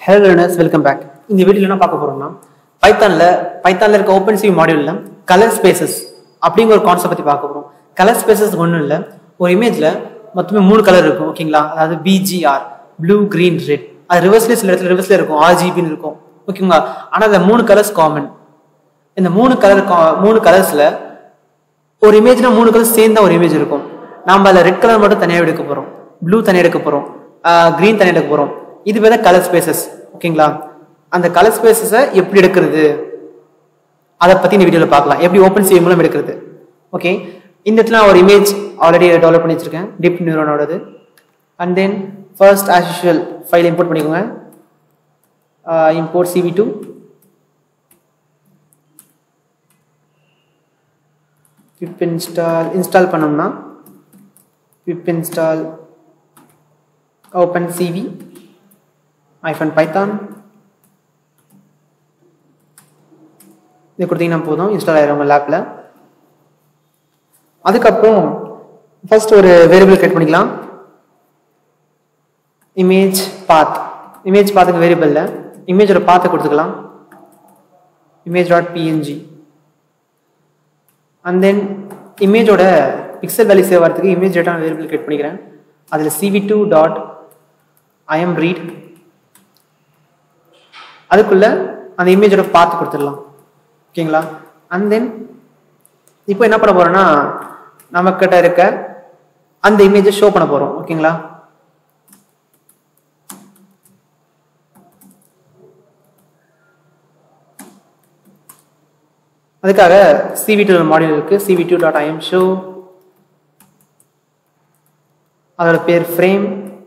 hello learners welcome back இந்த வீடியோவில் என்ன பார்க்க போறோம்னா பைத்தானில் பைத்தானில் இருக்க ஓப்பன் சி மாடியூலில் கலர் ஸ்பேசஸ் அப்படிங்கிற ஒரு கான்செப்ட் பற்றி பார்க்க போகிறோம் கலர் ஸ்பேசஸ் ஒன்றும் இல்லை ஒரு இமேஜில் மொத்தமே மூணு கலர் இருக்கும் ஓகேங்களா அதாவது பிஜிஆர் ப்ளூ green ரெட் அது ரிவர்ஸ்லேயே சில இடத்துல ரிவர்ஸ்ல இருக்கும் ஆர்ஜிபின்னு இருக்கும் ஓகேங்களா ஆனால் அந்த மூணு கலர்ஸ் காமன் இந்த மூணு கலர் மூணு கலர்ஸில் ஒரு இமேஜ்னா மூணு கலர் சேர்ந்தா ஒரு இமேஜ் இருக்கும் நாம அதில் ரெட் கலர் மட்டும் தனியாக எடுக்க போகிறோம் ப்ளூ தனியாக எடுக்க போகிறோம் க்ரீன் தனியாக எடுக்க போகிறோம் இது பேர் தான் கலர் ஸ்பேசஸ் ஓகேங்களா அந்த கலர் ஸ்பேசஸை எப்படி எடுக்கிறது அதை பற்றி இந்த வீடியோவில் பார்க்கலாம் எப்படி ஓப்பன் சி மூலம் எடுக்கிறது ஓகே இந்த இடத்துல நான் ஒரு இமேஜ் ஆல்ரெடி டெவலப் பண்ணி வச்சிருக்கேன் டிப் நியூரோனோடது and then first as usual file import பண்ணிக்கோங்க import CV two pip install install பண்ணோம்னா pip install open cv hyphen python இது கொடுத்தீங்கன்னா போதும் இன்ஸ்டால் ஆயிரும் உங்கள் லேப்பில் அதுக்கப்புறம் ஃபர்ஸ்ட் ஒரு வேரியபிள் கிரியேட் பண்ணிக்கலாம் இமேஜ் பாத் இமேஜ் பாத்துக்கு வேரியபிளில் இமேஜோட பாத்தை கொடுத்துக்கலாம் image dot PNG and then இமேஜோட பிக்சல் வேல்யூ சேவ் ஆகிறதுக்கு இமேஜ் டேட்டா வேரியபிள் கிரியேட் பண்ணிக்கிறேன் அதில் CV two dot IM read அதுக்குள்ள அந்த இமேஜோட பார்த்து கொடுத்துடலாம் ஓகேங்களா அண்ட் தென் இப்போ என்ன பண்ண போறோம்னா நம்மக்கிட்ட இருக்க அந்த இமேஜை ஷோ பண்ண போறோம் ஓகேங்களா அதுக்காக சிவி டூ மாடியூல் இருக்கு CV two dot IM show அதோட பேர் ஃப்ரேம்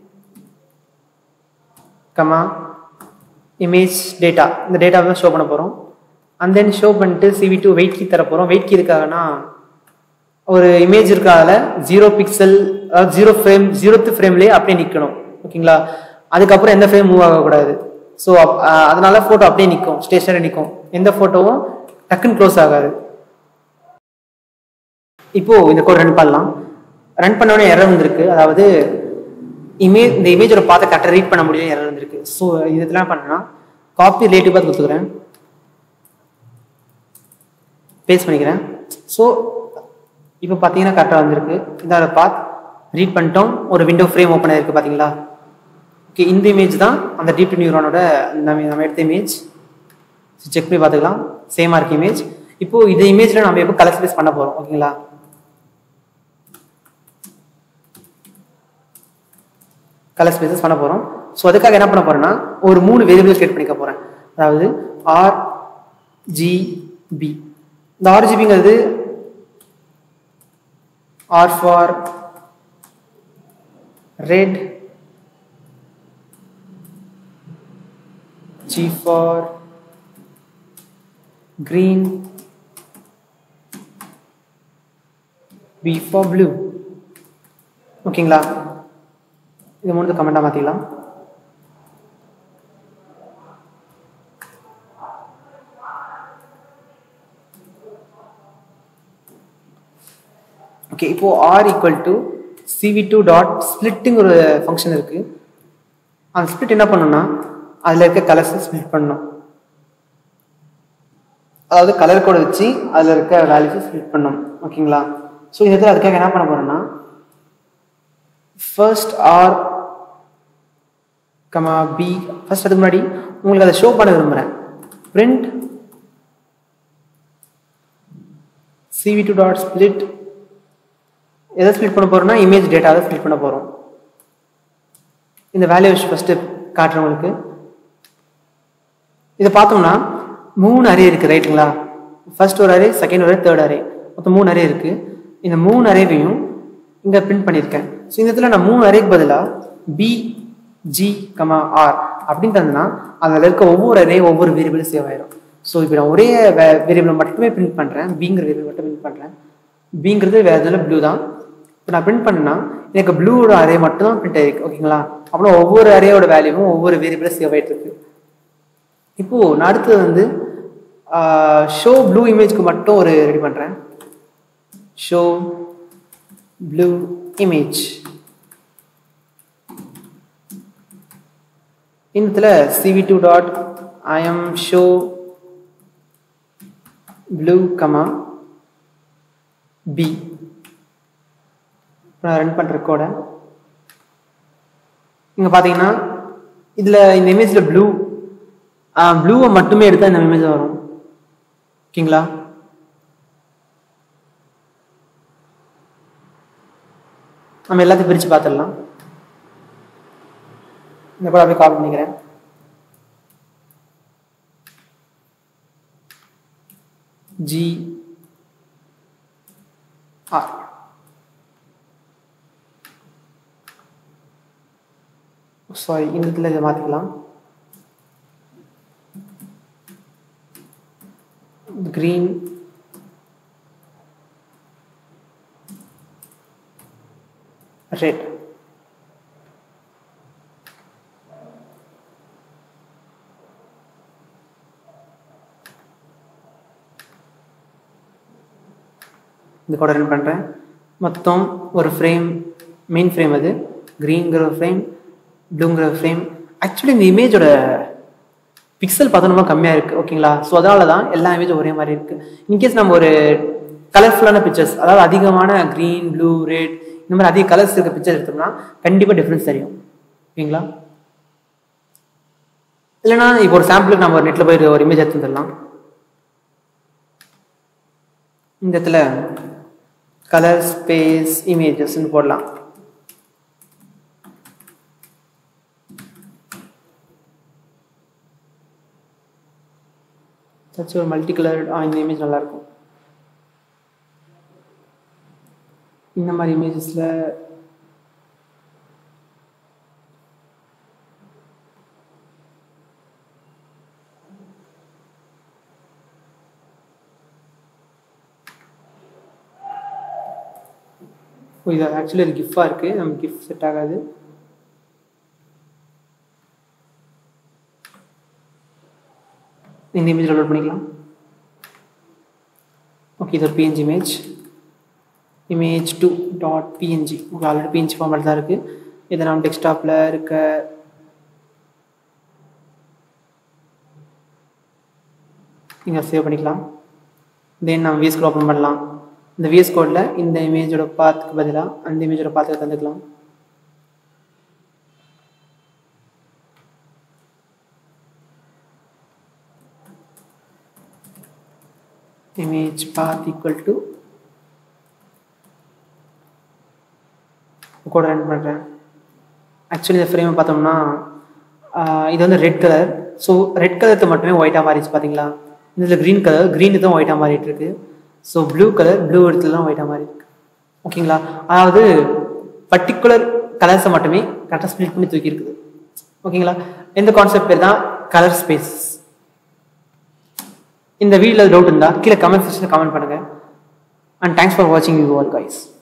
கமா இமேஜ் டேட்டா இந்த டேட்டாவை ஷோ பண்ண போகிறோம் அண்ட் தென் ஷோ பண்ணிட்டு சிவி டூ வெயிட் கீ தர போகிறோம் வெயிட் கீ இருக்காங்கன்னா ஒரு இமேஜ் இருக்க அதில் ஜீரோ பிக்சல் அதாவது ஜீரோ ஃப்ரேம் ஜீரோத்து ஃப்ரேம்லேயே அப்படியே நிற்கணும் ஓகேங்களா அதுக்கப்புறம் எந்த ஃப்ரேம் மூவ் ஆகக்கூடாது ஸோ அதனால ஃபோட்டோ அப்படியே நிற்கும் ஸ்டேஷனரி நிற்கும் எந்த ஃபோட்டோவும் டக்குன்னு க்ளோஸ் ஆகாது இப்போ இந்த கோட் ரன் பண்ணலாம் ரன் பண்ண உடனே எரர் வந்திருக்கு அதாவது இமேஜ் இந்த இமேஜோட பார்த்து கரெக்டாக ரீட் பண்ண முடியும் எரர் வந்திருக்கு ஸோ இதெல்லாம் பண்ணனா காப்பி ரிலேட்டிவ் பார்த்து கொடுத்துக்கிறேன் பேஸ்ட் பண்ணிக்கிறேன் ஸோ இப்போ பார்த்தீங்கன்னா கரெக்டாக வந்திருக்கு இதோட பாத் ரீட் பண்ணிட்டோம் ஒரு விண்டோ ஃப்ரேம் ஓப்பன் ஆயிருக்கு பார்த்தீங்களா ஓகே இந்த இமேஜ் தான் அந்த டீப் நியூரானோட நம்ம நம்ம எடுத்த இமேஜ் செக் பண்ணி பார்த்துக்கலாம் சேமாக இருக்கு இமேஜ் இப்போ இந்த இமேஜில் நம்ம எப்போ கலர் ஸ்பேஸ் பண்ண போகிறோம் ஓகேங்களா கலர் ஸ்பேசஸ் பண்ண போகிறோம் ஸோ அதுக்காக என்ன பண்ண போறேன்னா ஒரு மூணு வேரியபிள் கிரியேட் பண்ணிக்க போகிறேன் அதாவது ஆர் ஜிபி இந்த ஆர்ஜிபிங்கிறது R for red G for green B for blue ஓகேங்களா இது மூணு கமெண்டா மாத்திக்கலாம் ஓகே இப்போ R equal to CV two dot ஸ்பிளிட்டுங்க ஒரு ஃபங்க்ஷன் இருக்கு அந்த ஸ்பிளிட் என்ன பண்ணணும்னா அதில் இருக்க கலர்ஸ் ஸ்பிளிட் பண்ணணும் அதாவது கலர் கோடு வச்சு அதில் இருக்க வேல்யூஸ் ஸ்பிளிட் பண்ணணும் ஓகேங்களா ஸோ இதில் அதுக்காக என்ன பண்ண போறேன்னா first R comma B first அதுக்கு முன்னாடி உங்களுக்கு அதை ஷோ பண்ண விரும்புகிறேன் print CV two dot split எதை ஸ்பிளிட் பண்ண போறோம்னா இமேஜ் டேட்டாவை ஸ்பிளிட் பண்ண போகிறோம் இந்த வேல்யூ ஃபஸ்ட்டு காட்டுறேன் உங்களுக்கு இதை பார்த்தோம்னா மூணு அரே இருக்குது ரைட்டுங்களா ஃபர்ஸ்ட் ஒரு array second array third array மொத்தம் மூணு அரே இருக்குது இந்த மூணு அரேவையும் இங்கே பிரிண்ட் பண்ணியிருக்கேன் ஸோ இந்த இடத்துல நான் மூணு அரேக்கு பதிலாக பி ஜி கமா ஆர் அப்படின்னு தந்தேன்னா அதில் இருக்க ஒவ்வொரு அரே ஒவ்வொரு வேரியபிளும் சேவ் ஆயிரும் ஸோ இப்போ நான் ஒரே வேரியபிளை மட்டுமே பிரிண்ட் பண்ணுறேன் பிங்கிற வேரியபிள் மட்டும் பிரிண்ட் பண்ணுறேன் பிங்கிறது வேறு இதில் ப்ளூ தான் இப்போ நான் பிரிண்ட் பண்ணேன்னா எனக்கு ப்ளூவோட அரே மட்டும் தான் பிரிண்ட் ஆயிருக்கு ஓகேங்களா அப்புறம் ஒவ்வொரு அரேயோட வேல்யூவும் ஒவ்வொரு வேரியபிளும் சேவ் ஆகிட்டு இருக்கு இப்போ நான் அடுத்தது வந்து ஷோ ப்ளூ இமேஜ்க்கு மட்டும் ஒரு ரெடி பண்ணுறேன் ஷோ ப்ளூ இமேஜ் இந்த CV two dot IM show blue comma B நான் ரன் பண்ணுற கோடை இங்கே பார்த்தீங்கன்னா இதில் இந்த இமேஜில் ப்ளூ ப்ளூவை மட்டுமே எடுத்தால் இந்த இமேஜ் வரும் ஓகேங்களா நம்ம எல்லாத்தையும் பிரித்து பார்த்துடலாம் இந்த கூட அப்படியே கால் பண்ணிக்கிறேன் ஜி ஆர் சாரி இந்த இடத்துல இதை மாற்றிக்கலாம் green red இது கூட ரன் பண்ணுறேன் மொத்தம் ஒரு ஃப்ரேம் மெயின் ஃப்ரேம் அது க்ரீன்கிற ஃப்ரேம் ப்ளூங்கிற ஃப்ரேம் ஆக்சுவலி இந்த இமேஜோட பிக்சல் பார்த்தோம்னா கம்மியாக இருக்குது ஓகேங்களா ஸோ அதனால தான் எல்லா இமேஜும் ஒரே மாதிரி இருக்குது இன்கேஸ் நம்ம ஒரு கலர்ஃபுல்லான பிக்சர்ஸ் அதாவது அதிகமான க்ரீன் ப்ளூ ரெட் இந்த மாதிரி அதிக கலர்ஸ் இருக்க பிக்சர் எடுத்தோம்னா கண்டிப்பாக டிஃப்ரென்ஸ் தெரியும் ஓகேங்களா இல்லைனா இப்போ ஒரு சாம்பிளுக்கு நம்ம ஒரு நெட்டில் போய் ஒரு இமேஜ் எடுத்து வந்துடலாம் இந்த இடத்துல கலர் ஸ்பேஸ் இமேஜஸ்ன்னு போடலாம் சர்ச் ஒரு மல்டி கலர் இந்த இமேஜ் நல்லாயிருக்கும் இந்த மாதிரி இமேஜஸில் ஓ இது ஆக்சுவலி அது கிஃப்டாக இருக்குது நம்ம கிஃப்ட் செட் ஆகாது இந்த இமேஜ் டவுன்லோட் பண்ணிக்கலாம் ஓகே இது ஒரு PNG image image two dot PNG okay already PNG format தான் இருக்குது இதை நம்ம டெஸ்க்டாப்பில் இருக்க இங்கே சேவ் பண்ணிக்கலாம் தென் நம்ம விஎஸ் கோட் ஓப்பன் பண்ணலாம் இந்த விஎஸ் கோடில் இந்த இமேஜோட பாத்துக்கு பதிலாக அந்த இமேஜோட பாத்துக்கு தந்துக்கலாம் image path equal to கூட ரன் பண்ணுறேன் ஆக்சுவலி இந்த ஃப்ரேமை பார்த்தோம்னா ஆஹ் இது வந்து ரெட் கலர் ஸோ ரெட் கலருக்கு மட்டுமே ஒயிட்டாக மாறிடுச்சு பார்த்தீங்களா இதில் க்ரீன் கலர் க்ரீனு தான் ஒயிட்டாக மாறிட்டு இருக்கு ஸோ ப்ளூ கலர் ப்ளூ இடத்துலலாம் ஒயிட்டாக மாறி இருக்கு ஓகேங்களா அதாவது பர்டிகுலர் கலர்ஸை மட்டுமே கரெக்டாக ஸ்ப்ளிட் பண்ணி தூக்கி இருக்குது ஓகேங்களா இந்த கான்செப்ட் பேர் தான் கலர் ஸ்பேஸ் இந்த வீடியோவில் டவுட் இருந்தால் கீழே கமெண்ட் செக்ஷனில் கமெண்ட் பண்ணுங்கள் அண்ட் தேங்க்ஸ் ஃபார் வாட்சிங் யூ ஆல் கைஸ்